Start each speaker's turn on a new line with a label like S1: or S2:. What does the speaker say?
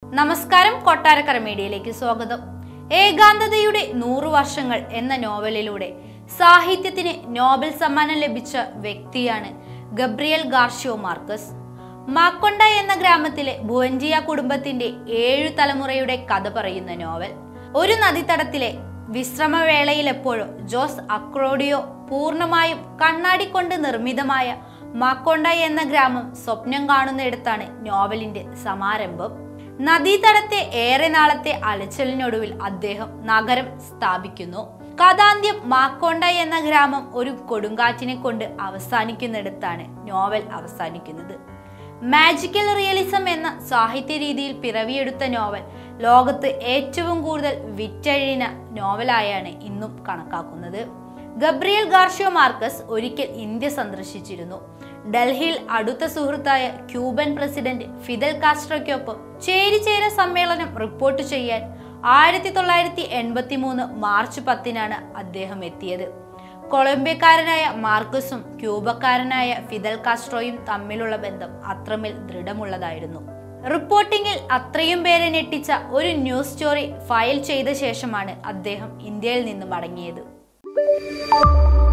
S1: നമസ്കാരം കൊട്ടാരക്കര മീഡിയയിലേക്ക് സ്വാഗതം ഏകാന്തതയുടെ നൂറു വർഷങ്ങൾ എന്ന നോവലിലൂടെ സാഹിത്യത്തിന് നോബൽ സമ്മാനം ലഭിച്ച വ്യക്തിയാണ് ഗബ്രിയൽ ഗാർഷ്യോ മാർക്കസ് മാക്കൊണ്ട എന്ന ഗ്രാമത്തിലെ ഭുവൻജിയ കുടുംബത്തിന്റെ ഏഴു തലമുറയുടെ കഥ പറയുന്ന നോവൽ ഒരു നദീതടത്തിലെ വിശ്രമവേളയിലെപ്പോഴോ ജോസ് അക്രോഡിയോ പൂർണ്ണമായും കണ്ണാടി കൊണ്ട് നിർമ്മിതമായ മാക്കൊണ്ട എന്ന ഗ്രാമം സ്വപ്നം കാണുന്നിടത്താണ് നോവലിന്റെ സമാരംഭം നദീതടത്തെ ഏറെ നാളത്തെ അലച്ചിലിനൊടുവിൽ അദ്ദേഹം നഗരം സ്ഥാപിക്കുന്നു കഥാന്ത്യം മാക്കൊണ്ട എന്ന ഗ്രാമം ഒരു കൊടുങ്കാറ്റിനെ കൊണ്ട് അവസാനിക്കുന്നിടത്താണ് നോവൽ അവസാനിക്കുന്നത് മാജിക്കൽ റിയലിസം എന്ന സാഹിത്യ രീതിയിൽ പിറവിയെടുത്ത നോവൽ ലോകത്ത് ഏറ്റവും കൂടുതൽ വിറ്റഴിഞ്ഞ നോവലായാണ് ഇന്നും കണക്കാക്കുന്നത് ഗബ്രിയൽ ഗാർഷ്യോ മാർക്കസ് ഒരിക്കൽ ഇന്ത്യ സന്ദർശിച്ചിരുന്നു ഡൽഹിയിൽ അടുത്ത സുഹൃത്തായ ക്യൂബൻ പ്രസിഡന്റ് ഫിദൽ കാസ്ട്രോയ്ക്കൊപ്പം ചേരിചേര സമ്മേളനം റിപ്പോർട്ട് ചെയ്യാൻ ആയിരത്തി തൊള്ളായിരത്തി എൺപത്തി മൂന്ന് മാർച്ച് പത്തിനാണ് അദ്ദേഹം എത്തിയത് കൊളംബിയക്കാരനായ മാർക്കസും ക്യൂബക്കാരനായ ഫിദൽ കാസ്ട്രോയും തമ്മിലുള്ള ബന്ധം അത്രമേൽ ദൃഢമുള്ളതായിരുന്നു റിപ്പോർട്ടിംഗിൽ അത്രയും പേരെ ഞെട്ടിച്ച ഒരു ന്യൂസ് സ്റ്റോറി ഫയൽ ചെയ്ത ശേഷമാണ് അദ്ദേഹം ഇന്ത്യയിൽ നിന്ന് മടങ്ങിയത്